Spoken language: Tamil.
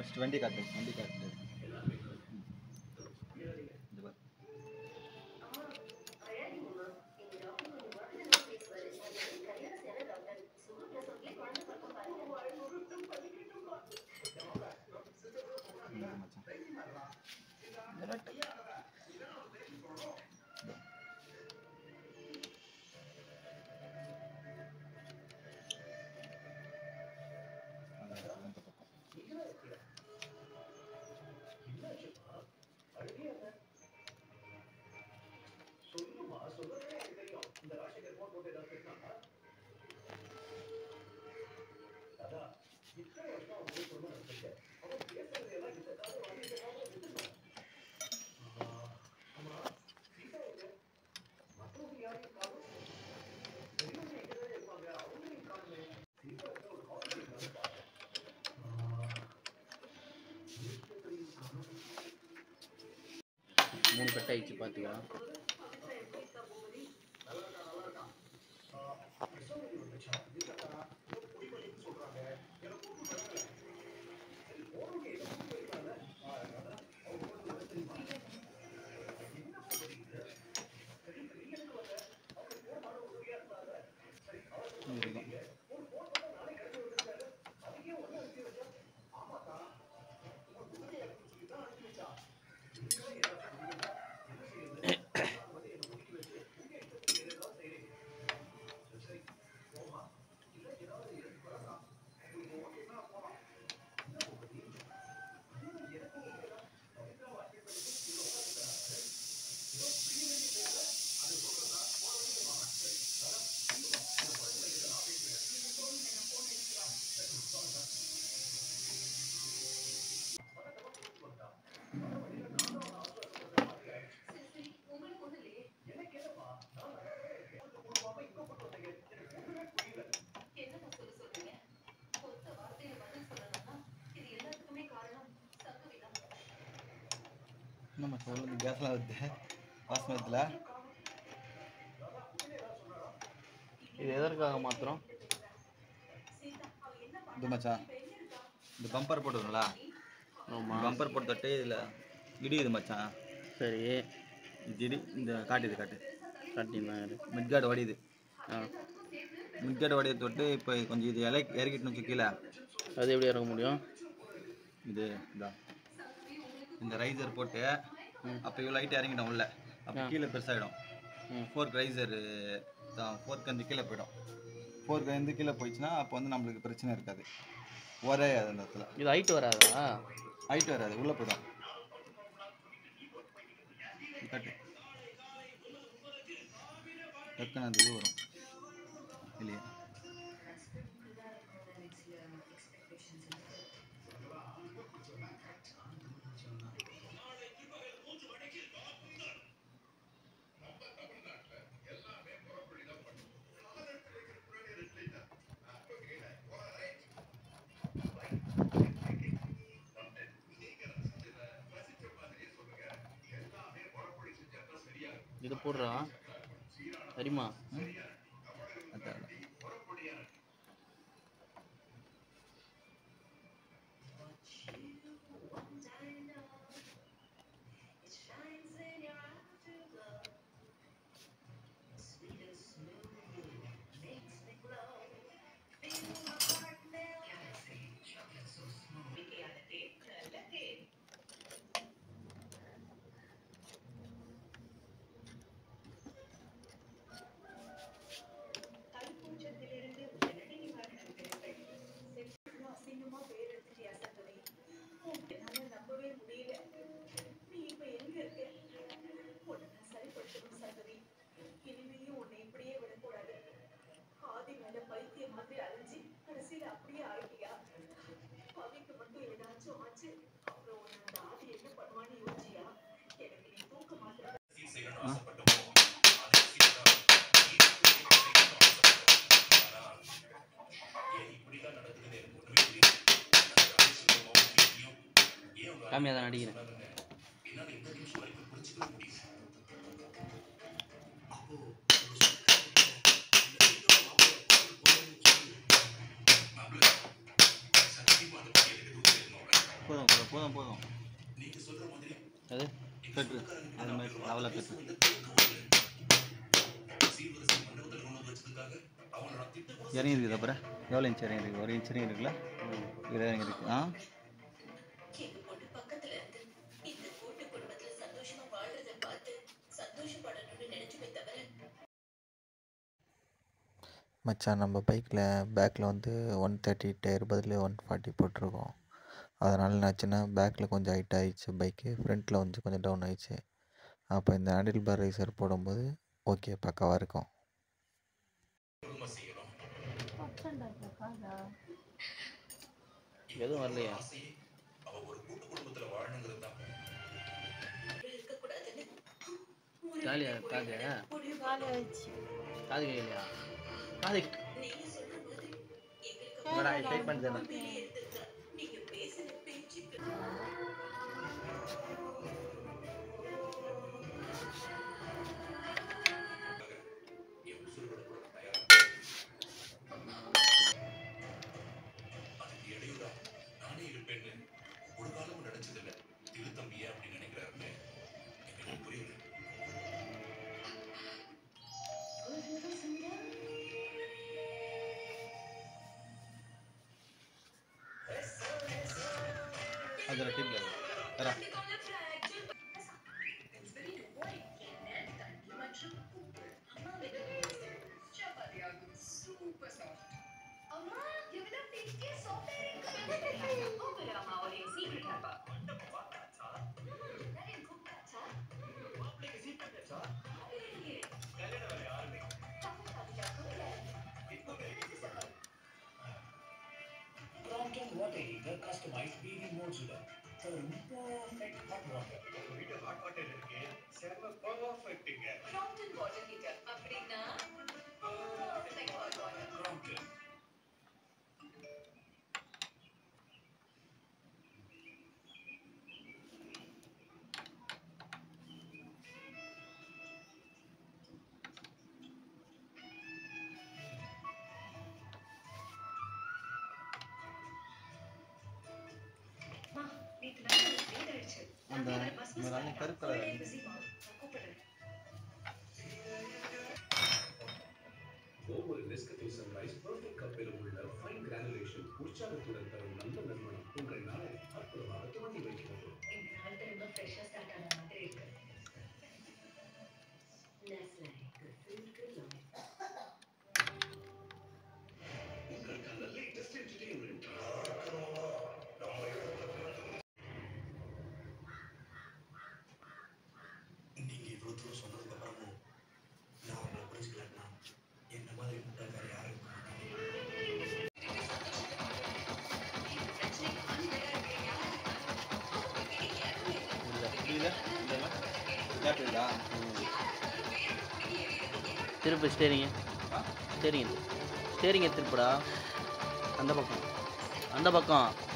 ஃபஸ்ட் வண்டி காட்டு வண்டி காட்டு இந்த பாரு. இந்த மச்சான். விரட்டு. இதோ. அதான் இந்த பக்கம். மூணு கட் ஆயிடுச்சு பார்த்துக்கலாம் இதுதான். என்னம்மா சொல்லுங்க கேஸ்லாம் வருது வாசனத்தில் இது எதற்காக மாத்திரம் இது மச்சான் இந்த பம்பர் போட்டுருங்களா ஆமாம் பம்பர் போட்டு தொட்டு இதில் இடியுது மச்சான் சரி இது இடி இந்த காட்டுது காட்டு காட்டினா மிட்கார்டு வடியுது ஆ மிட்கார்டு வடியை தொட்டு இப்போ கொஞ்சம் இது இலை இறக்கிட்டு வச்சு கீழே அது எப்படி இறக்க முடியும் இது இதான் இந்த ரைசர் போட்டு ம். அப்போ இவ்வளோ லைட் இறங்கிடும் உள்ள அப்போ ஆ. கீழே பெருசாகிடும் ம் ஃபோர்க் ரைசர் தான் ஃபோர்க் வந்து கீழே போயிடும் ஃபோர்க் வந்து கீழே போயிடுச்சுன்னா அப்போ வந்து நம்மளுக்கு பிரச்சனை இருக்காது ஒரே அந்த இடத்துல இது ஹைட் வராதா ஹைட் வராது உள்ளே போயிடும் கட்டு டக்குன்னு அந்த இது வரும் இல்லையா இது போடுறா சரிம்மா அதான் காமியாக தான் நடிக்கிறேன் போதும் போதும் போதும் போதும் அது கட்டு அந்த மாதிரி லெவலாக கட்டு இறங்கி இருக்குது அப்புறம் எவ்வளோ இன்ச் இறங்கி இருக்கு ஒரு இன்ச் இறங்கி இருக்குல்ல இது இறங்கி இருக்கு ஆ மச்சான் நம்ம பைக்கில் பேக்கில் வந்து ஒன் தேர்ட்டி டயர் பதில் ஒன் ஃபார்ட்டி போட்டிருக்கோம் அதனால் என்னாச்சுன்னா பேக்கில் கொஞ்சம் ஹைட் ஆயிடுச்சு பைக்கு ஃப்ரண்ட்டில் வந்து கொஞ்சம் டவுன் ஆயிடுச்சு அப்போ இந்த ஹேண்டில் பார் ரைசர் போடும்போது ஓகே பக்காவாக இருக்கும் எதுவும் வரலையா காலியா காது காது கேட்கலையா காது என்னடா டைட் பண்ணிட்டேன் அதில் டிப்பில் வரா Crompton Water Heater Customized BD Modular தரும் perfect hot water. உங்க வீட்டு hot water இருக்கு செம perfectங்க. Crompton. அந்த ஒரு நாள் கருப்பு கலர் ஒவ்வொரு நெஸ்கஃபே சன்ரைஸ் perfect கப்பில் உள்ள fine granulation உற்சாகத்துடன் தரும் நல்ல நறுமணம் உங்கள் நாளை அற்புதமாக துவங்கி வைக்கிறது. உங்களுக்கான latest entertainment. நீங்க இவ்வளவு தூரம் சொன்னதுக்கு அப்புறமும் நான் உங்களை புரிஞ்சுக்கலன்னா என்ன மாதிரி முட்டாள்கார யாரும் இருக்க மாட்டாங்க புரியல இதெல்லாம் கேப் இருக்கா திருப்பு ஸ்டேரிங்க ஸ்டேரிங்க ஸ்டேரிங்க திருப்புடா அந்த பக்கம் அந்த பக்கம்